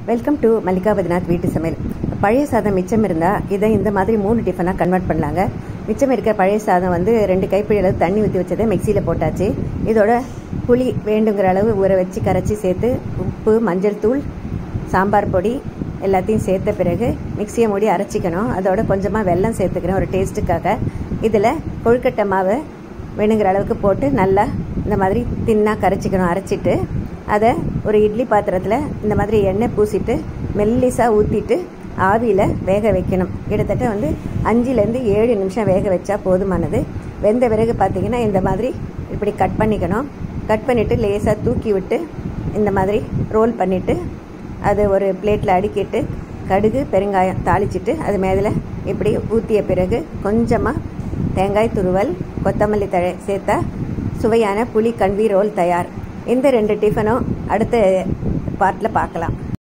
welcome to Mallika பத்நாத் வீட்டு சமையல் பழைய சாதம் மிச்சம் இருந்தால் இதை இந்த மாதிரி மூணு டிஃபனாக கன்வெர்ட் பண்ணலாங்க மிச்சம் இருக்கிற பழைய சாதம் வந்து ரெண்டு கைப்பிடி அளவு தண்ணி ஊற்றி வச்சதை மிக்சியில் போட்டாச்சு இதோட புளி வேண்டுங்கிற அளவு ஊற வச்சு கரைச்சி சேர்த்து உப்பு மஞ்சள் தூள் சாம்பார் பொடி எல்லாத்தையும் சேர்த்த பிறகு மிக்சியை மூடி அரைச்சிக்கணும் அதோட கொஞ்சமாக வெல்லம் சேர்த்துக்கிறேன் ஒரு டேஸ்ட்டுக்காக இதில் கொழுக்கட்டை மாவை வேணுங்கிற அளவுக்கு போட்டு நல்லா இந்த மாதிரி தின்னாக கரைச்சிக்கணும் அரைச்சிட்டு அதை ஒரு இட்லி பாத்திரத்தில் இந்த மாதிரி எண்ணெய் பூசிட்டு மெல்லிஸாக ஊற்றிட்டு ஆவியில் வேக வைக்கணும் கிட்டத்தட்ட வந்து அஞ்சுலேருந்து ஏழு நிமிஷம் வேக வச்சா போதுமானது வெந்த பிறகு பார்த்தீங்கன்னா இந்த மாதிரி இப்படி கட் பண்ணிக்கணும் கட் பண்ணிவிட்டு லேசாக தூக்கி விட்டு இந்த மாதிரி ரோல் பண்ணிவிட்டு அது ஒரு பிளேட்டில் அடுக்கிட்டு கடுகு பெருங்காயம் தாளிச்சிட்டு அது மேலே இப்படி ஊற்றிய பிறகு கொஞ்சமாக தேங்காய் துருவல் கொத்தமல்லி தழை சேர்த்தா சுவையான புளி கண்வி ரோல் தயார் இந்த ரெண்டு டிஃபனும் அடுத்த பார்ட்டில் பார்க்கலாம்